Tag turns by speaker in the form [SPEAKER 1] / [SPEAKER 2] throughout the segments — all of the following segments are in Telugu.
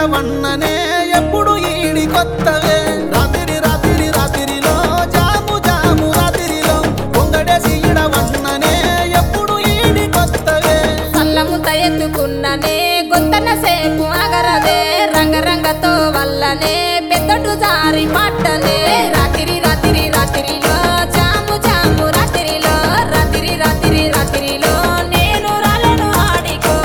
[SPEAKER 1] వన్ననే ఎప్పుడు ఈడి కొత్తవే రాత్రి రాత్రి రాత్రిలో జాము జాము రాత్రిలో పొంగడేసి ఈడ వన్ననే ఎప్పుడు ఈడి కొత్తవే
[SPEAKER 2] సల్లముత ఎత్తుకున్ననే గొంతన సేపు అగరదే రంగరంగతో వల్లనే పెద్దటు జారి పట్టనే రాత్రి రాత్రి రాత్రిలో జాము జాము రాత్రిలో రాత్రి రాత్రి రాత్రిలో నేను రాలను ఆడికో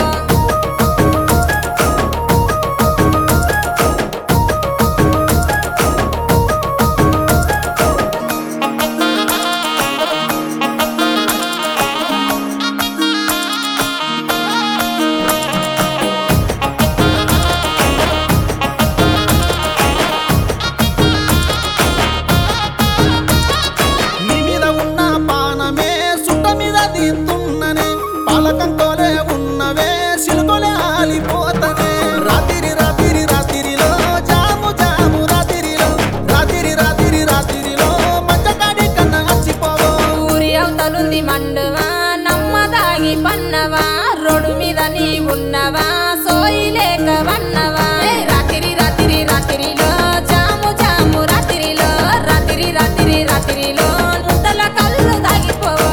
[SPEAKER 1] నీ మీద ఉన్న పానమే సుట్ట మీద తీస్తున్ననే పాలకంతోనే ఉన్నవే సిలుకొలే ఆలిపోతనే రాత్రి రాత్రి రాత్రిలో జాము జాము రాత్రిలో రాత్రి రాత్రి రాత్రిలో మంచకాడి కన్నా వచ్చిపోవో
[SPEAKER 2] ఊరి అవతలుంది మండువా నమ్మదాగి పన్నవా రోడ్డు మీద నీ ఉన్నవా సోయి లేక వన్నవా ఏ రాత్రి రాత్రి రాత్రిలో జాము జాము రాత్రిలో రాత్రి రాత్రి రాత్రిలో నుద్దల కళ్ళు దాగిపోవా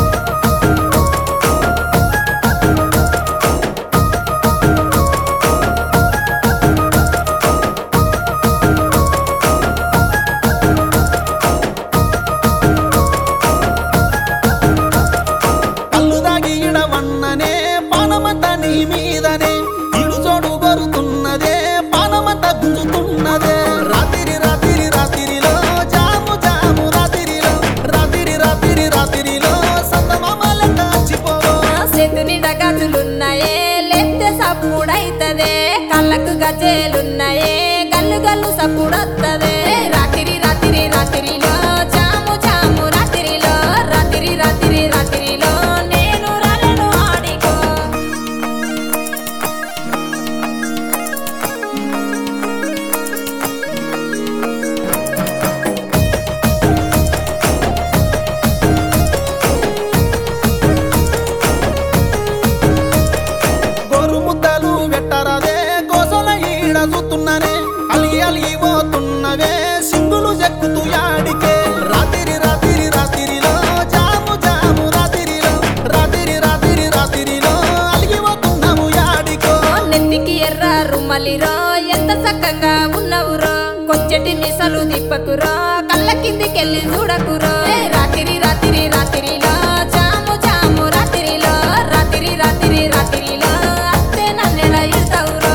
[SPEAKER 1] కళ్ళు దాగి ఇడవన్ననే పానమంతా నీ మీదనే ఇడు చోడు గొరుతున్నదే పానమంతా గుంజుతున్నదే రాత్రి రాత్రి రాత్రిలో జాము జాము రాత్రిలో రాత్రి రాత్రి రాత్రిలో సందమామలంట వచ్చిపోవో
[SPEAKER 2] చేతుని డగాజులున్నాయే లెత్తే సప్పుడైతదే కళ్ళకు గజేలున్నాయే గల్లు గల్లు సప్పుడొత్తదే రాత్రి రాత్రి రాత్రిలో జాము జాము రాత్రిలో రాత్రి రాత్రి రాత్రిలో నేను రాలను ఆడికో
[SPEAKER 1] గోరు ముద్దలు పెట్టరాదే గోసల ఈడ చూస్తున్ననే అలిగి అలిగి పోతున్నవే సింగులు చెక్కుతూ యాడికే రాత్రి రాత్రి రాత్రిలో జాము జాము రాత్రిలో రాత్రి రాత్రి రాత్రిలో అలిగి పోతున్నాము యాడికో
[SPEAKER 2] నెత్తికి ఎర్ర రుమ్మలిరో ఎంత చక్కగా ఉన్నవురో కొచ్చటి మిసలు దిప్పకురో కళ్ళ కిందికెళ్ళి చూడకురో ఏ రాత్రి రాత్రి రాత్రిలో జాము జాము రాత్రిలో రాత్రి రాత్రి రాత్రిలో అత్తే నన్నెల ఇడతావురో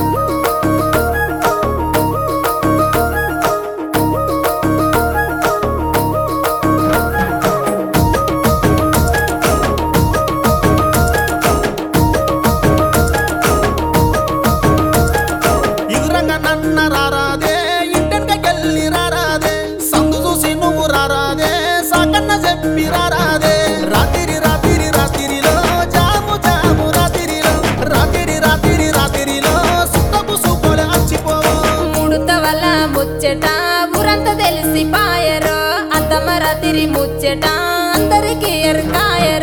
[SPEAKER 1] ఎదురంగా నన్న రారాదే ఇంటెనకెళ్ళి రారాదే సందు చూసి నువ్వు రారాదే సాకన్న చెప్పి రారాదే రాత్రి రాత్రి రాత్రిలో జాము జాము రాత్రిలో రాత్రి రాత్రి రాత్రిలో సుత్తపు సూపోలే అచ్చిపోవో
[SPEAKER 2] ముడత వల్ల ముచ్చట ఊరంతా తెలిసి పాయరో అద్దమ రాత్రి ముచ్చట అందరికి ఎరకాయరో